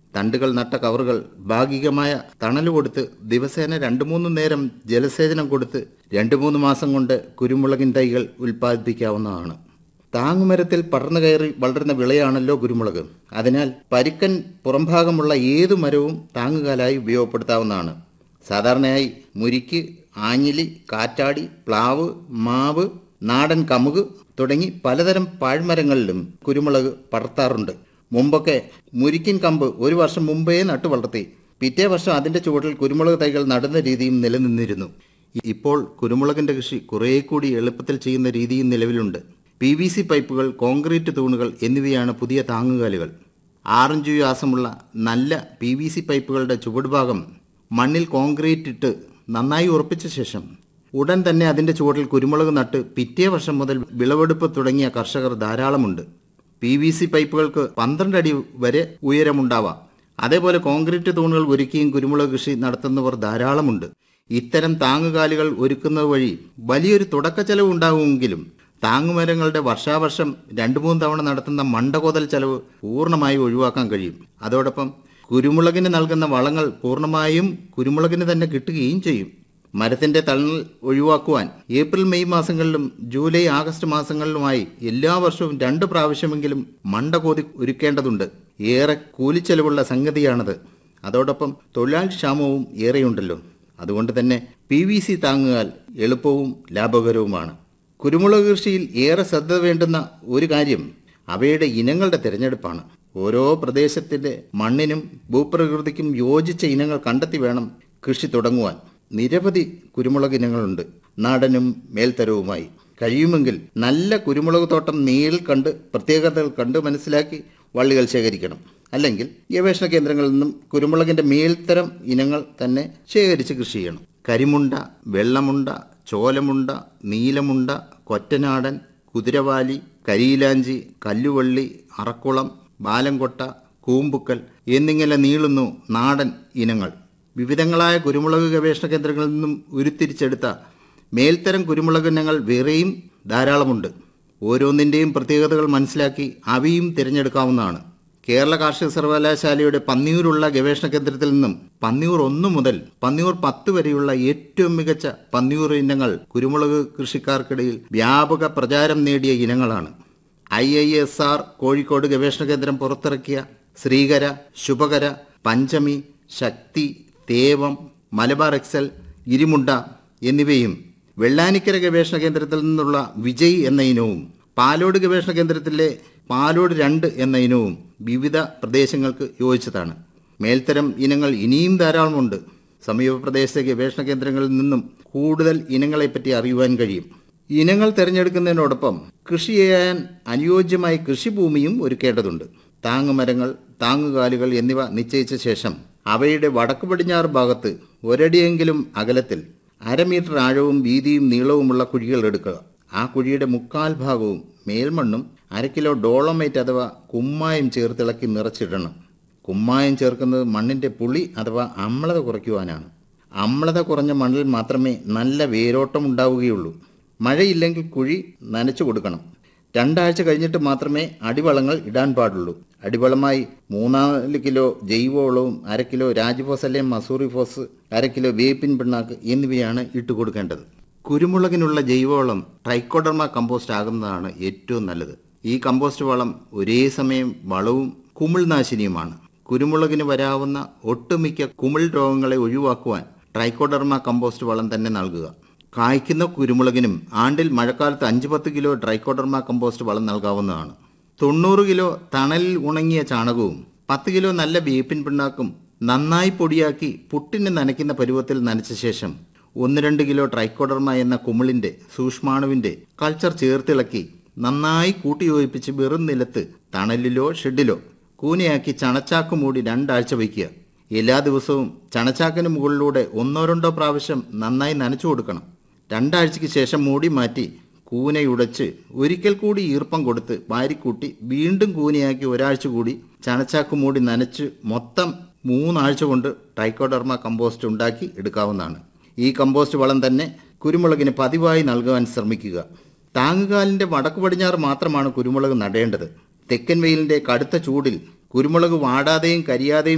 തണ്ടുകൾ നട്ട കവറുകൾ ഭാഗികമായ തണൽ കൊടുത്ത് ദിവസേന രണ്ടു മൂന്ന് നേരം ജലസേചനം കൊടുത്ത് രണ്ടു മൂന്ന് മാസം കൊണ്ട് കുരുമുളകിൻ തൈകൾ ഉൽപ്പാദിപ്പിക്കാവുന്നതാണ് താങ്ങുമരത്തിൽ പടർന്നു കയറി വളരുന്ന വിളയാണല്ലോ കുരുമുളക് അതിനാൽ പരുക്കൻ പുറംഭാഗമുള്ള ഏതു മരവും താങ്ങുകാലായി ഉപയോഗപ്പെടുത്താവുന്നതാണ് സാധാരണയായി മുരിക്ക് ആഞ്ഞിലി കാറ്റാടി പ്ലാവ് മാവ് നാടൻ കമുക് തുടങ്ങി പലതരം പാഴ്മരങ്ങളിലും കുരുമുളക് പടർത്താറുണ്ട് മുമ്പൊക്കെ മുരിക്കിൻ കമ്പ് ഒരു വർഷം മുമ്പേ നട്ടു വളർത്തി പിറ്റേ വർഷം അതിന്റെ ചുവട്ടിൽ കുരുമുളക് തൈകൾ നടുന്ന രീതിയും നിലനിന്നിരുന്നു ഇപ്പോൾ കുരുമുളകിന്റെ കൃഷി കുറേ കൂടി എളുപ്പത്തിൽ ചെയ്യുന്ന രീതിയും നിലവിലുണ്ട് പി വി സി പൈപ്പുകൾ കോൺക്രീറ്റ് തൂണുകൾ എന്നിവയാണ് പുതിയ താങ്ങുകാലുകൾ ആറഞ്ചു വ്യാസമുള്ള നല്ല പി വി സി പൈപ്പുകളുടെ ചുവടുഭാഗം മണ്ണിൽ കോൺക്രീറ്റ് ഇട്ട് നന്നായി ഉറപ്പിച്ച ശേഷം ഉടൻ തന്നെ അതിന്റെ ചുവട്ടിൽ കുരുമുളക് നട്ട് പിറ്റേ വർഷം മുതൽ വിളവെടുപ്പ് തുടങ്ങിയ കർഷകർ ധാരാളമുണ്ട് പി വി സി പൈപ്പുകൾക്ക് പന്ത്രണ്ട് അടി വരെ ഉയരമുണ്ടാവാം അതേപോലെ കോൺക്രീറ്റ് തൂണുകൾ ഒരുക്കിയും കുരുമുളക് കൃഷി നടത്തുന്നവർ ധാരാളമുണ്ട് ഇത്തരം താങ്ങുകാലുകൾ ഒരുക്കുന്നത് വഴി വലിയൊരു തുടക്ക ചെലവ് ഉണ്ടാകുമെങ്കിലും താങ്ങുമരങ്ങളുടെ വർഷാവർഷം രണ്ടു മൂന്ന് തവണ നടത്തുന്ന മണ്ടകോതൽ ചെലവ് പൂർണ്ണമായി ഒഴിവാക്കാൻ കഴിയും അതോടൊപ്പം കുരുമുളകിന് നൽകുന്ന വളങ്ങൾ പൂർണ്ണമായും കുരുമുളകിന് തന്നെ കിട്ടുകയും ചെയ്യും മരത്തിന്റെ തണൽ ഒഴിവാക്കുവാൻ ഏപ്രിൽ മെയ് മാസങ്ങളിലും ജൂലൈ ആഗസ്റ്റ് മാസങ്ങളിലുമായി എല്ലാ വർഷവും രണ്ട് പ്രാവശ്യമെങ്കിലും മണ്ട കോതി ഒരുക്കേണ്ടതുണ്ട് ഏറെ കൂലിച്ചെലവുള്ള സംഗതിയാണത് അതോടൊപ്പം തൊഴിലാളി ക്ഷാമവും ഏറെയുണ്ടല്ലോ അതുകൊണ്ട് തന്നെ പി വി സി താങ്ങുകാൽ എളുപ്പവും ലാഭകരവുമാണ് കുരുമുളക് കൃഷിയിൽ ഏറെ ശ്രദ്ധ വേണ്ടുന്ന ഒരു കാര്യം അവയുടെ ഇനങ്ങളുടെ തിരഞ്ഞെടുപ്പാണ് ഓരോ പ്രദേശത്തിന്റെ മണ്ണിനും ഭൂപ്രകൃതിക്കും യോജിച്ച ഇനങ്ങൾ കണ്ടെത്തി വേണം കൃഷി തുടങ്ങുവാൻ നിരവധി കുരുമുളക് ഇനങ്ങളുണ്ട് നാടനും മേൽത്തരവുമായി കഴിയുമെങ്കിൽ നല്ല കുരുമുളക് തോട്ടം നേരിൽ കണ്ട് പ്രത്യേകതകൾ കണ്ട് മനസ്സിലാക്കി വള്ളികൾ ശേഖരിക്കണം അല്ലെങ്കിൽ ഗവേഷണ കേന്ദ്രങ്ങളിൽ നിന്നും കുരുമുളകിന്റെ മേൽത്തരം ഇനങ്ങൾ തന്നെ ശേഖരിച്ച് കൃഷി ചെയ്യണം കരിമുണ്ട വെള്ളമുണ്ട ചോലമുണ്ട നീലമുണ്ട കൊറ്റനാടൻ കുതിരവാലി കരിയിലാഞ്ചി കല്ലുവള്ളി അറക്കുളം ബാലംകൊട്ട കൂമ്പുക്കൽ എന്നിങ്ങനെ നീളുന്നു നാടൻ ഇനങ്ങൾ വിവിധങ്ങളായ കുരുമുളക് ഗവേഷണ കേന്ദ്രങ്ങളിൽ നിന്നും ഉരുത്തിരിച്ചെടുത്ത മേൽത്തരം കുരുമുളക് ഇനങ്ങൾ വേറെയും ധാരാളമുണ്ട് ഓരോന്നിൻ്റെയും പ്രത്യേകതകൾ മനസ്സിലാക്കി അവയും തിരഞ്ഞെടുക്കാവുന്നതാണ് കേരള കാർഷിക സർവകലാശാലയുടെ പന്നിയൂരുള്ള ഗവേഷണ കേന്ദ്രത്തിൽ നിന്നും പന്നിയൂർ ഒന്ന് മുതൽ പന്നിയൂർ പത്ത് വരെയുള്ള ഏറ്റവും മികച്ച പന്നിയൂർ ഇനങ്ങൾ കുരുമുളക് കൃഷിക്കാർക്കിടയിൽ വ്യാപക പ്രചാരം നേടിയ ഇനങ്ങളാണ് I I S R Kozhikode ഗവേഷണ കേന്ദ്രം പുറത്തിറക്കിയ ശ്രീകര ശുഭകര പഞ്ചമി ശക്തി തേവം മലബാർ എക്സൽ ഇരിമുണ്ട എന്നിവയും വെള്ളാനിക്കര ഗവേഷണ കേന്ദ്രത്തിൽ നിന്നുള്ള വിജയ് എന്ന ഇനവും പാലോട് ഗവേഷണ കേന്ദ്രത്തിലെ പാലോട് രണ്ട് എന്ന ഇനവും വിവിധ പ്രദേശങ്ങൾക്ക് യോജിച്ചതാണ് മേൽത്തരം ഇനങ്ങൾ ഇനിയും ധാരാളമുണ്ട് സമീപ പ്രദേശത്തെ ഗവേഷണ കേന്ദ്രങ്ങളിൽ നിന്നും കൂടുതൽ ഇനങ്ങളെപ്പറ്റി അറിയുവാൻ കഴിയും ഇനങ്ങൾ തിരഞ്ഞെടുക്കുന്നതിനോടൊപ്പം കൃഷി ചെയ്യാൻ അനുയോജ്യമായ കൃഷിഭൂമിയും ഒരുക്കേണ്ടതുണ്ട് താങ്ങുമരങ്ങൾ താങ്ങുകാലുകൾ എന്നിവ നിശ്ചയിച്ച ശേഷം അവയുടെ വടക്ക് പടിഞ്ഞാറ് ഭാഗത്ത് ഒരടിയെങ്കിലും അകലത്തിൽ അര മീറ്റർ ആഴവും വീതിയും നീളവുമുള്ള കുഴികൾ എടുക്കുക ആ കുഴിയുടെ മുക്കാൽ ഭാഗവും മേൽമണ്ണും അര കിലോ ഡോളമൈറ്റ് അഥവാ കുമ്മായം ചേർത്തിളക്കി നിറച്ചിടണം കുമ്മായം ചേർക്കുന്നത് മണ്ണിന്റെ പുളി അഥവാ അമ്ലത കുറയ്ക്കുവാനാണ് അമ്ലത കുറഞ്ഞ മണ്ണിൽ മാത്രമേ നല്ല വേരോട്ടം ഉണ്ടാവുകയുള്ളൂ മഴയില്ലെങ്കിൽ കുഴി നനച്ചു കൊടുക്കണം രണ്ടാഴ്ച കഴിഞ്ഞിട്ട് മാത്രമേ അടിവളങ്ങൾ ഇടാൻ പാടുള്ളൂ അടിവളമായി മൂന്നാല് കിലോ ജൈവവളവും അര കിലോ രാജ്ഫോസ് അല്ലെങ്കിൽ മസൂറി ഫോസ് അര കിലോ വേപ്പിൻ പിണ്ണാക്ക് എന്നിവയാണ് ഇട്ടുകൊടുക്കേണ്ടത് കുരുമുളകിനുള്ള ജൈവവളം ട്രൈക്കോഡർമ കമ്പോസ്റ്റ് ആകുന്നതാണ് ഏറ്റവും നല്ലത് ഈ കമ്പോസ്റ്റ് വളം ഒരേ സമയം വളവും കുമിൾനാശിനിയുമാണ് കുരുമുളകിന് വരാവുന്ന ഒട്ടുമിക്ക കുമിൾ രോഗങ്ങളെ ഒഴിവാക്കുവാൻ ട്രൈക്കോഡർമ കമ്പോസ്റ്റ് വളം തന്നെ നൽകുക കായ്ക്കുന്ന കുരുമുളകിനും ആണ്ടിൽ മഴക്കാലത്ത് അഞ്ച് പത്ത് കിലോ ട്രൈക്കോഡർമ കമ്പോസ്റ്റ് വളം നൽകാവുന്നതാണ് തൊണ്ണൂറ് കിലോ തണലിൽ ഉണങ്ങിയ ചാണകവും പത്ത് കിലോ നല്ല വേപ്പിൻ പിണ്ണാക്കും നന്നായി പൊടിയാക്കി പുട്ടിന് നനയ്ക്കുന്ന പരുവത്തിൽ നനച്ച ശേഷം ഒന്ന് രണ്ട് കിലോ ട്രൈക്കോഡർമ എന്ന കുമിളിന്റെ സൂക്ഷ്മാണുവിന്റെ കൾച്ചർ ചേർത്തിളക്കി നന്നായി കൂട്ടിയോജിപ്പിച്ച് വെറും നിലത്ത് തണലിലോ ഷെഡിലോ കൂനയാക്കി ചണച്ചാക്ക് മൂടി രണ്ടാഴ്ച വയ്ക്കുക എല്ലാ ദിവസവും ചണച്ചാക്കിന് മുകളിലൂടെ ഒന്നോ രണ്ടോ പ്രാവശ്യം നന്നായി നനച്ചു കൊടുക്കണം രണ്ടാഴ്ചയ്ക്ക് ശേഷം മൂടി മാറ്റി കൂനയുടച്ച് ഒരിക്കൽ കൂടി ഈർപ്പം കൊടുത്ത് വാരിക്കൂട്ടി വീണ്ടും കൂനയാക്കി ഒരാഴ്ച കൂടി ചണച്ചാക്ക് മൂടി നനച്ച് മൊത്തം മൂന്നാഴ്ച കൊണ്ട് ട്രൈക്കോഡർമ കമ്പോസ്റ്റ് ഉണ്ടാക്കി എടുക്കാവുന്നതാണ് ഈ കമ്പോസ്റ്റ് വളം തന്നെ കുരുമുളകിന് പതിവായി നൽകുവാൻ ശ്രമിക്കുക താങ്ങുകാലിന്റെ വടക്കു പടിഞ്ഞാറ് മാത്രമാണ് കുരുമുളക് നടേണ്ടത് തെക്കൻ വെയിലിന്റെ കടുത്ത ചൂടിൽ കുരുമുളക് വാടാതെയും കരിയാതെയും